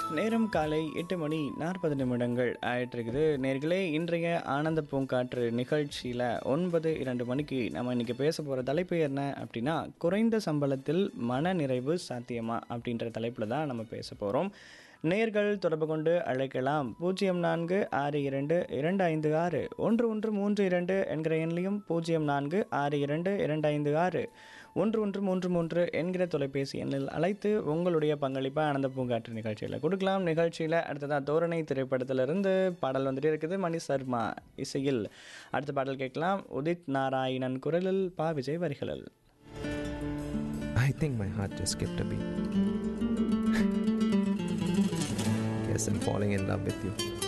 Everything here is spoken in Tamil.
நேரம் காலை எட்டு மணி நாற்பது நிமிடங்கள் ஆயிட்டு இருக்குது நேர்களே இன்றைய ஆனந்த பூங்காற்று நிகழ்ச்சியில் ஒன்பது இரண்டு மணிக்கு நம்ம இன்னைக்கு பேச போகிற தலைப்பு என்ன அப்படின்னா குறைந்த சம்பளத்தில் மன நிறைவு சாத்தியமா அப்படின்ற தலைப்பில் தான் நம்ம பேச போகிறோம் நேர்கள் தொடர்பு கொண்டு அழைக்கலாம் பூஜ்ஜியம் நான்கு ஆறு இரண்டு இரண்டு ஐந்து ஆறு ஒன்று ஒன்று மூன்று இரண்டு என்கிற எண்ணிலையும் பூஜ்ஜியம் நான்கு ஆறு இரண்டு இரண்டு ஐந்து ஆறு ஒன்று ஒன்று மூன்று மூன்று என்கிற தொலைபேசி எண்ணில் அழைத்து உங்களுடைய பங்களிப்பை ஆனந்த பூங்காற்று நிகழ்ச்சியில் கொடுக்கலாம் நிகழ்ச்சியில் அடுத்ததாக தோரணை திரைப்படத்திலிருந்து பாடல் வந்துட்டு இருக்குது மணி சர்மா இசையில் அடுத்த பாடல் கேட்கலாம் உதித் நாராயணன் குரலில் பா விஜய் வரிகளில் I think my heart just skipped a beat. Guess I'm falling in love with you.